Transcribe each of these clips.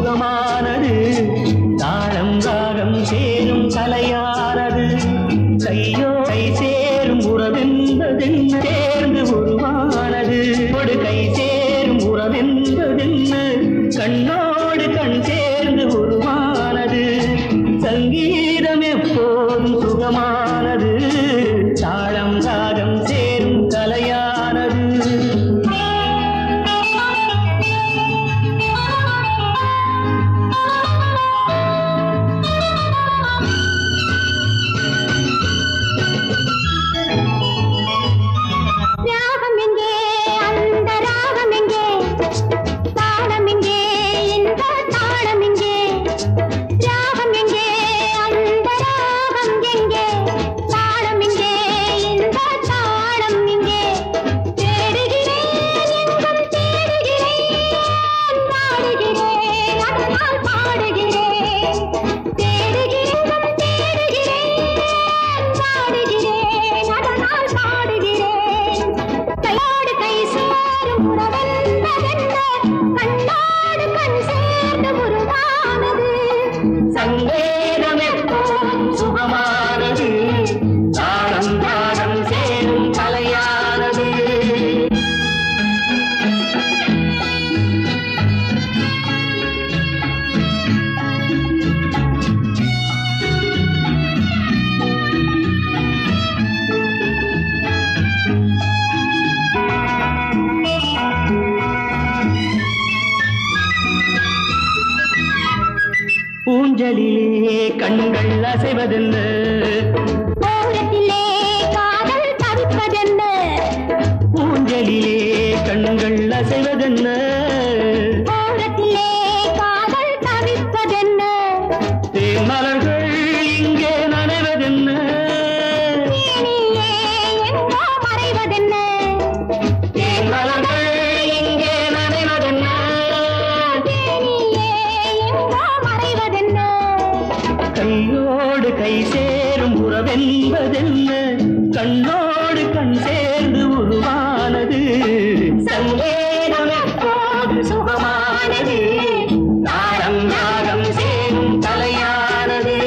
சுகமானது தாளம் ராகம் சேரும் கலையானது கையோ கை சேரும் உறவென்பதென்ன சேர்ந்து உருவானது கொடு கை சேரும் உறவென்பதென்ன கண்ணோடு கண் சேர்ந்து உருவானது சங்கீதம் எப்போதும் சுகமானது தாளம் ராகம் சேரும் கலையானது ராகம் எங்கே அந்த ராகம் எங்கே தாளம் எங்கே இந்த தாளம் எங்கே ராகம் எங்கே அந்த ராகம் எங்கே தாளம் எங்கே இந்த தாளம் எங்கே தேடுகிறேன் எங்கும் தேடுகிறேன் பாடுகிறேன் அதனால் பாடுகிறேன் தேடுகிறேன் தேடுகிறேன் பாடுகிறேன் அதனால் பாடுகிறேன் கையோடு கை சேரும் உறவென்பதென்ன கண்ணோடு கண் சேர்ந்து உருவானது சங்கேதம் எப்போதும் சுகமானது தாளம் தாளம் சேரும் கலையானது ஊஞ்சலிலே கண்கள் அசைவதென்ன ஓரத்திலே காதல் தவிப்பதென்ன ஊஞ்சலிலே கண்கள் அசைவதென்ன ஓரத்திலே காதல் தவிப்பதென்ன தேன்மலர்கள் இங்கே நனைவதென்ன தேனியே எங்கோ மறைவதென்ன தேன்மலர்கள் இங்கே நனைவதென்ன தேனியே எங்கோ மறைவதென்ன கையோடு கை சேரும் உறவென்பதென்ன கண்ணோடு கண் சேர்ந்து உருவானது சங்கேதம் எப்போது சுகமானது தாரம் ராகம் சேரும் கலையானது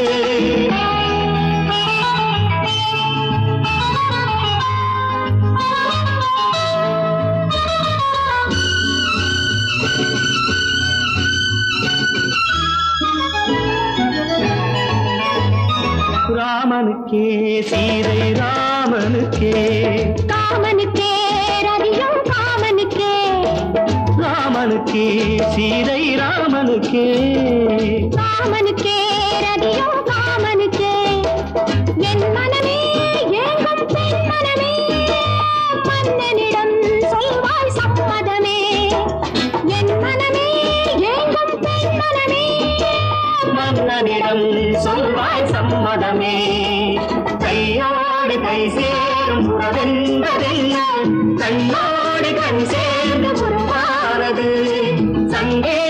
ராமனுக்கே சீதை ராமனுக்கே காமனுக்கே ரதியும் காமனுக்கே ராமனுக்கே சீதை ராமனுக்கே காமனுக்கே ரதியும் காமனுக்கே என் மனமே ஏங்கும் பெண் மனமே மன்னனிடம் சொல்வாய் சம்மதமே என் மனமே ஏங்கும் பெண் மனமே மன்னனிடம் சொல்வாய் சம்மதமே கையோடு கை சேரும் உறவென்பதென்ன கண்ணோடு கண் சேர்ந்து உருவானது சங்கே